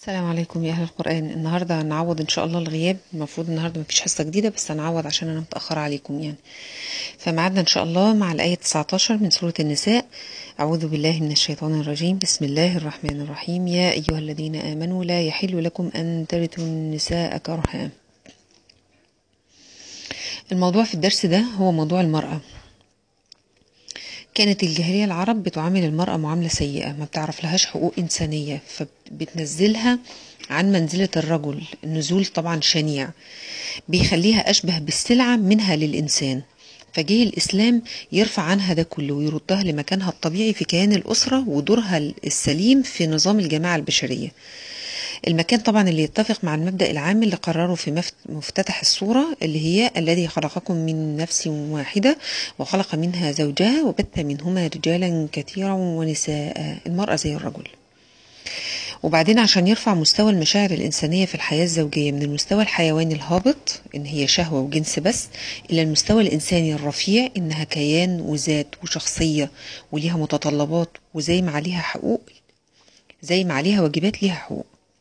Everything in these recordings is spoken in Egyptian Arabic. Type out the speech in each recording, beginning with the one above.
السلام عليكم يا أهل القرآن النهاردة هنعوض إن شاء الله الغياب المفروض النهاردة مفيش حصة جديدة بس هنعوض عشان أنا متأخرة عليكم يعني فمعادنا إن شاء الله مع الآية 19 من سورة النساء أعوذ بالله من الشيطان الرجيم بسم الله الرحمن الرحيم يا أيها الذين آمنوا لا يحل لكم أن ترثوا النساء كرها الموضوع في الدرس ده هو موضوع المرأة كانت الجاهلية العرب بتعامل المرأة معاملة سيئة ما بتعرف لهاش حقوق إنسانية فبتنزلها عن منزلة الرجل النزول طبعا شنيع بيخليها أشبه بالسلعة منها للإنسان فجه الإسلام يرفع عنها ده كله ويردها لمكانها الطبيعي في كيان الأسرة ودورها السليم في نظام الجماعة البشرية المكان طبعا اللي يتفق مع المبدأ العام اللي قرره في مفتتح الصورة اللي هي الذي خلقكم من نفس واحدة وخلق منها زوجها وبث منهما رجالا كثيرا ونساء المرأة زي الرجل وبعدين عشان يرفع مستوى المشاعر الإنسانية في الحياة الزوجية من المستوى الحيواني الهابط إن هي شهوة وجنس بس إلى المستوى الإنساني الرفيع إنها كيان وذات وشخصية وليها متطلبات وزي ما عليها حقوق زي ما عليها واجبات ليها حقوق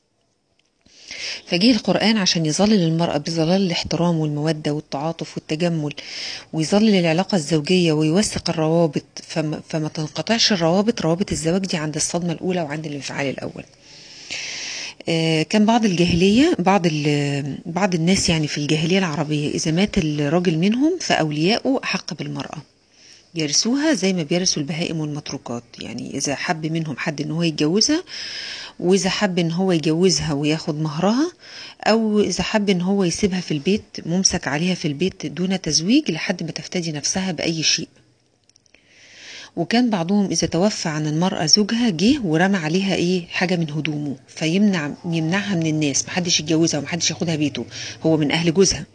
فجه القرآن عشان يظلل المرأة بظلال الاحترام والمودة والتعاطف والتجمل ويظلل العلاقة الزوجية ويوثق الروابط فما, فما تنقطعش الروابط روابط الزواج دي عند الصدمة الأولى وعند الانفعال الأول كان بعض الجاهلية بعض بعض الناس يعني في الجاهلية العربية إذا مات الراجل منهم فأولياؤه أحق بالمرأة يرثوها زي ما بيرثوا البهائم والمتروكات يعني إذا حب منهم حد إن هو يتجوزها وإذا حب إن هو يجوزها وياخد مهرها أو إذا حب إن هو يسيبها في البيت ممسك عليها في البيت دون تزويج لحد ما تفتدي نفسها بأي شيء وكان بعضهم إذا توفى عن المرأة زوجها جه ورمى عليها إيه حاجة من هدومه فيمنع يمنعها من الناس محدش يتجوزها ومحدش ياخدها بيته هو من أهل جوزها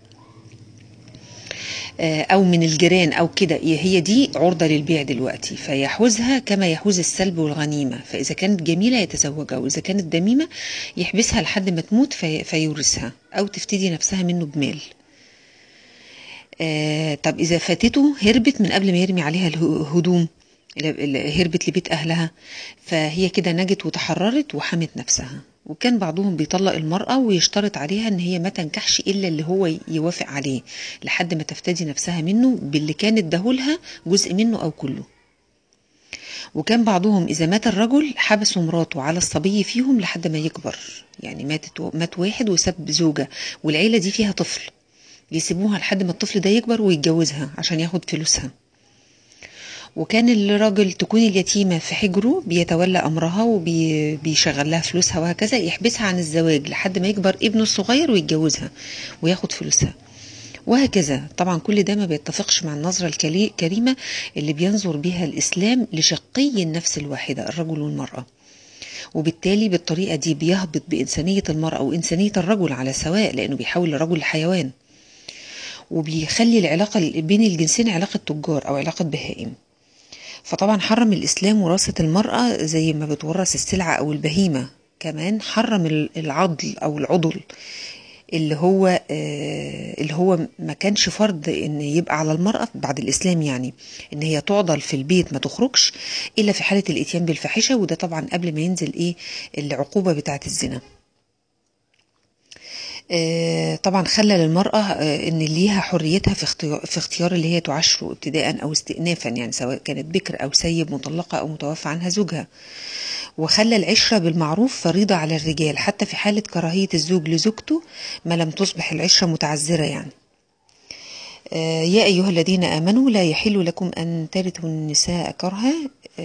او من الجيران او كده هي دي عرضة للبيع دلوقتي فيحوزها كما يحوز السلب والغنيمة فاذا كانت جميلة يتزوجها واذا كانت دميمة يحبسها لحد ما تموت في فيورثها او تفتدي نفسها منه بمال آه طب اذا فاتته هربت من قبل ما يرمي عليها الهدوم هربت لبيت اهلها فهي كده نجت وتحررت وحمت نفسها وكان بعضهم بيطلق المرأة ويشترط عليها ان هي ما تنكحش الا اللي هو يوافق عليه لحد ما تفتدي نفسها منه باللي كان اداهولها جزء منه او كله وكان بعضهم اذا مات الرجل حبسوا مراته على الصبي فيهم لحد ما يكبر يعني ماتت مات واحد وساب زوجة والعيلة دي فيها طفل يسيبوها لحد ما الطفل ده يكبر ويتجوزها عشان ياخد فلوسها وكان الراجل تكون اليتيمة في حجره بيتولى أمرها وبيشغل لها فلوسها وهكذا يحبسها عن الزواج لحد ما يكبر ابنه الصغير ويتجوزها وياخد فلوسها وهكذا طبعا كل ده ما بيتفقش مع النظرة الكريمة اللي بينظر بها الإسلام لشقي النفس الواحدة الرجل والمرأة وبالتالي بالطريقة دي بيهبط بإنسانية المرأة وإنسانية الرجل على سواء لأنه بيحول الرجل لحيوان وبيخلي العلاقة بين الجنسين علاقة تجار أو علاقة بهائم فطبعا حرم الإسلام وراثة المرأة زي ما بتورث السلعة أو البهيمة كمان حرم العضل أو العضل اللي هو اللي هو ما كانش فرض ان يبقى على المرأة بعد الإسلام يعني ان هي تعضل في البيت ما تخرجش إلا في حالة الإتيان بالفاحشة وده طبعا قبل ما ينزل إيه العقوبة بتاعة الزنا طبعا خلى للمرأة ان ليها حريتها في اختيار, في اختيار اللي هي تعاشره ابتداء او استئنافا يعني سواء كانت بكر او سيب مطلقة او متوفى عنها زوجها وخلى العشرة بالمعروف فريضة على الرجال حتى في حالة كراهية الزوج لزوجته ما لم تصبح العشرة متعذرة يعني يا أيها الذين آمنوا لا يحل لكم أن ترثوا النساء كرها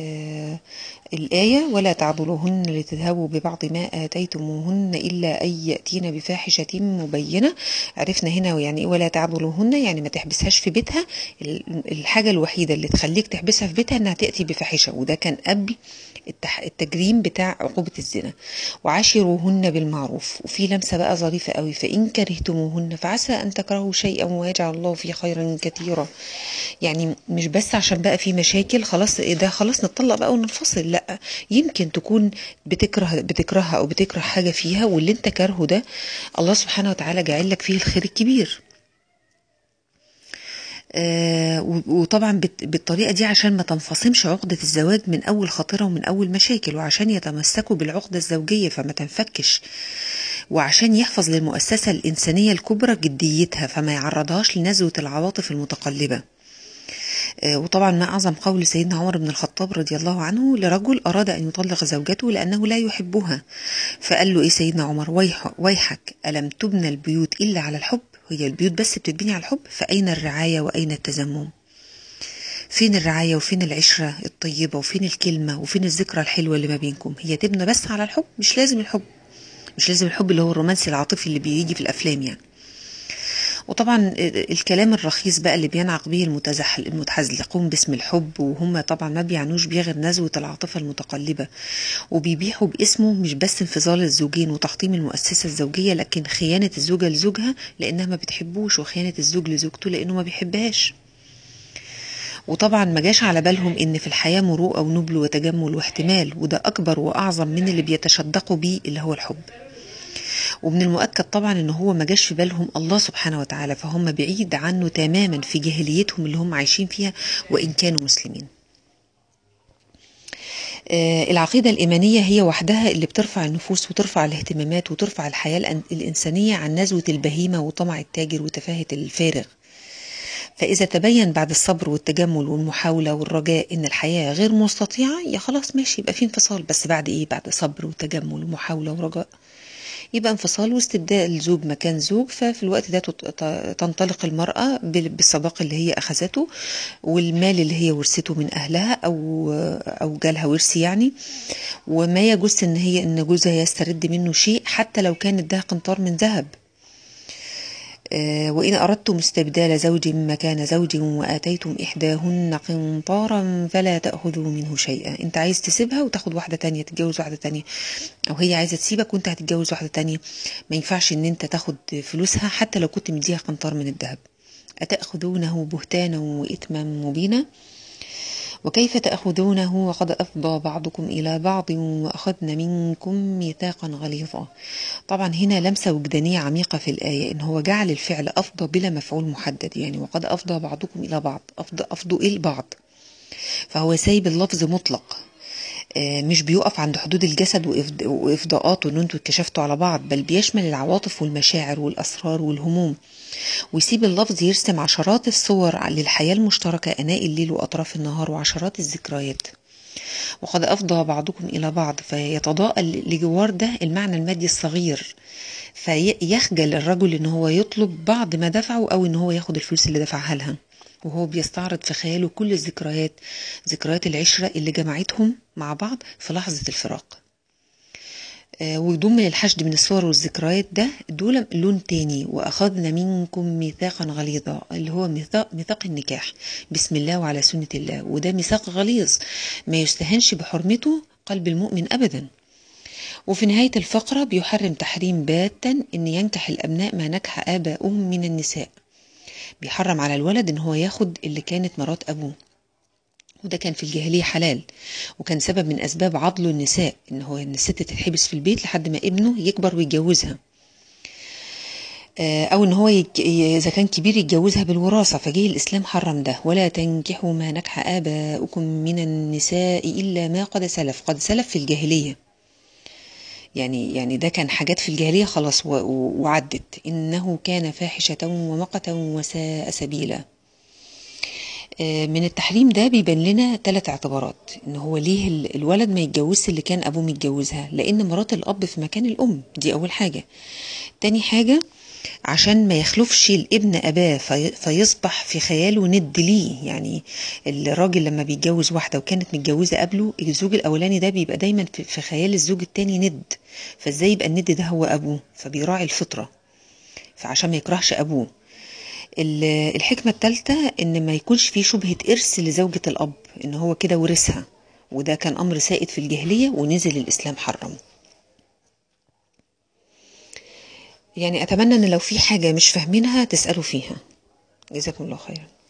الآية ولا تعضلوهن لتذهبوا ببعض ما آتيتموهن إلا أن يأتين بفاحشة مبينة عرفنا هنا يعني ولا تعضلوهن يعني ما تحبسهاش في بيتها الحاجة الوحيدة اللي تخليك تحبسها في بيتها أنها تأتي بفاحشة وده كان قبل التجريم بتاع عقوبة الزنا وعاشروهن بالمعروف وفي لمسة بقى ظريفة قوي فإن كرهتموهن فعسى أن تكرهوا شيئا ويجعل الله فيه خيرا كثيرا يعني مش بس عشان بقى في مشاكل خلاص ده خلاص نتطلق بقى وننفصل لا يمكن تكون بتكره بتكرهها أو بتكره حاجة فيها واللي انت كارهه ده الله سبحانه وتعالى جعل لك فيه الخير الكبير آه، و- وطبعا بت- بالطريقة دي عشان ما تنفصمش عقدة الزواج من أول خطرة ومن أول مشاكل وعشان يتمسكوا بالعقدة الزوجية فما تنفكش وعشان يحفظ للمؤسسة الإنسانية الكبرى جديتها فما يعرضهاش لنزوة العواطف المتقلبة آه، وطبعا ما أعظم قول سيدنا عمر بن الخطاب رضي الله عنه لرجل أراد أن يطلق زوجته لأنه لا يحبها فقال له إيه سيدنا عمر ويح ويحك ألم تبنى البيوت إلا على الحب هي البيوت بس بتتبني على الحب فأين الرعاية وأين التزمم فين الرعاية وفين العشرة الطيبة وفين الكلمة وفين الذكرى الحلوة اللي ما بينكم هي تبنى بس على الحب مش لازم الحب مش لازم الحب اللي هو الرومانسي العاطفي اللي بيجي في الأفلام يعني وطبعا الكلام الرخيص بقى اللي بينعق به المتزح المتحزلقون باسم الحب وهم طبعا ما بيعنوش بيه غير نزوة العاطفة المتقلبة وبيبيحوا باسمه مش بس انفصال الزوجين وتحطيم المؤسسة الزوجية لكن خيانة الزوجة لزوجها لأنها ما بتحبوش وخيانة الزوج لزوجته لأنه ما بيحبهاش وطبعا ما جاش على بالهم ان في الحياة مروءة ونبل وتجمل واحتمال وده اكبر واعظم من اللي بيتشدقوا بيه اللي هو الحب ومن المؤكد طبعا ان هو ما جاش في بالهم الله سبحانه وتعالى فهم بعيد عنه تماما في جاهليتهم اللي هم عايشين فيها وان كانوا مسلمين آه، العقيدة الإيمانية هي وحدها اللي بترفع النفوس وترفع الاهتمامات وترفع الحياة الأن- الإنسانية عن نزوة البهيمة وطمع التاجر وتفاهة الفارغ فإذا تبين بعد الصبر والتجمل والمحاولة والرجاء إن الحياة غير مستطيعة يا خلاص ماشي يبقى في انفصال بس بعد إيه بعد صبر وتجمل ومحاولة ورجاء يبقى انفصال واستبداء الزوج مكان زوج ففي الوقت ده تت- ت- تنطلق المرأة بال- بالصداق اللي هي أخذته والمال اللي هي ورثته من أهلها أو أو جالها ورث يعني وما يجوز إن هي إن جوزها يسترد منه شيء حتى لو كان اداها قنطار من ذهب آه، وإن أردتم استبدال زوج مكان زوج وآتيتم إحداهن قنطارا فلا تأخذوا منه شيئا أنت عايز تسيبها وتاخد واحدة تانية تتجوز واحدة تانية أو هي عايزة تسيبك وأنت هتتجوز واحدة تانية ما ينفعش إن أنت تاخد فلوسها حتى لو كنت مديها قنطار من الذهب أتأخذونه بهتانا وإثما مبينا وكيف تأخذونه وقد أفضى بعضكم إلى بعض وأخذن منكم ميثاقا غليظا طبعا هنا لمسة وجدانية عميقة في الآية إن هو جعل الفعل أفضى بلا مفعول محدد يعني وقد أفضى بعضكم إلى بعض أفضى أفضوا إلى بعض فهو سايب اللفظ مطلق آه، مش بيقف عند حدود الجسد وإفض- وإفضاءاته إن انتوا اتكشفتوا على بعض بل بيشمل العواطف والمشاعر والأسرار والهموم ويسيب اللفظ يرسم عشرات الصور للحياة المشتركة أناء الليل وأطراف النهار وعشرات الذكريات وقد أفضى بعضكم إلى بعض فيتضاءل لجوار ده المعنى المادي الصغير فيخجل الرجل إن هو يطلب بعض ما دفعه أو إن هو ياخد الفلوس اللي دفعها لها وهو بيستعرض في خياله كل الذكريات ذكريات العشرة اللي جمعتهم مع بعض في لحظة الفراق آه، ويضم للحشد من الصور والذكريات ده دول لون تاني وأخذنا منكم ميثاقا غليظا اللي هو ميثاق, ميثاق النكاح بسم الله وعلى سنة الله وده ميثاق غليظ ما يستهنش بحرمته قلب المؤمن أبدا وفي نهاية الفقرة بيحرم تحريم باتا أن ينكح الأبناء ما نكح آباؤهم من النساء بيحرم على الولد أن هو ياخد اللي كانت مرات أبوه وده كان في الجاهلية حلال وكان سبب من أسباب عضل النساء إن هو إن الست تتحبس في البيت لحد ما ابنه يكبر ويتجوزها آه، أو إن هو يج... إذا كان كبير يتجوزها بالوراثة فجه الإسلام حرم ده ولا تنكحوا ما نكح آباؤكم من النساء إلا ما قد سلف قد سلف في الجاهلية يعني يعني ده كان حاجات في الجاهلية خلاص و... و... وعدت إنه كان فاحشة ومقتا وساء سبيلا آه، من التحريم ده بيبان لنا ثلاث اعتبارات ان هو ليه ال- الولد ما يتجوزش اللي كان ابوه متجوزها لان مرات الاب في مكان الام دي اول حاجه تاني حاجه عشان ما يخلفش الابن اباه في فيصبح في خياله ند ليه يعني الراجل لما بيتجوز واحده وكانت متجوزه قبله الزوج الاولاني ده بيبقى دايما في في خيال الزوج التاني ند فازاي يبقى الند ده هو ابوه فبيراعي الفطره فعشان ما يكرهش ابوه ال- الحكمة الثالثة إن ما يكونش في شبهة إرث لزوجة الأب إن هو كده ورثها وده كان أمر سائد في الجاهلية ونزل الإسلام حرم يعني أتمنى إن لو في حاجة مش فاهمينها تسألوا فيها جزاكم الله خيرا